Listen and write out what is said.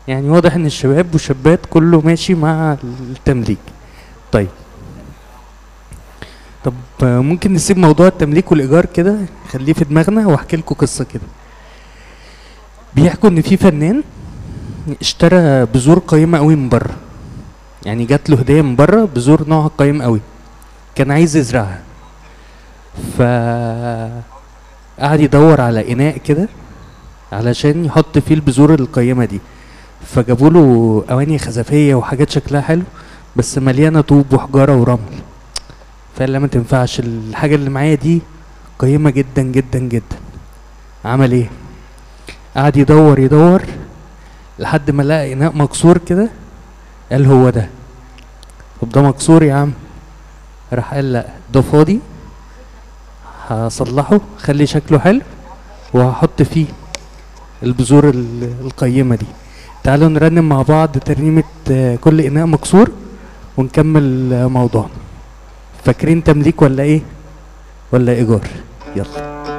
يعني واضح ان الشباب والشابات كله ماشي مع التمليك طيب طب آه، ممكن نسيب موضوع التمليك والايجار كده خليه في دماغنا واحكي لكم قصه كده بيحكوا ان في فنان اشترى بذور قيمه قوي من بره يعني جات له هديه من بره بذور نوعها قيم قوي كان عايز يزرعها ف قعد يدور على اناء كده علشان يحط فيه البذور القيمه دي فجابوا له اواني خزفيه وحاجات شكلها حلو بس مليانه طوب وحجاره ورمل فقال لا ما تنفعش الحاجه اللي معايا دي قيمه جدا جدا جدا عمل ايه قعد يدور يدور لحد ما لقى اناء مكسور كده قال هو ده طب ده مكسور يا عم راح قال لا ده فاضي هصلحه خلي شكله حلو وهحط فيه البذور ال- القيمة دي تعالوا نرنم مع بعض ترنيمة آه، كل إناء مكسور ونكمل آه، موضوعنا فاكرين تمليك ولا إيه ولا إيجار يلا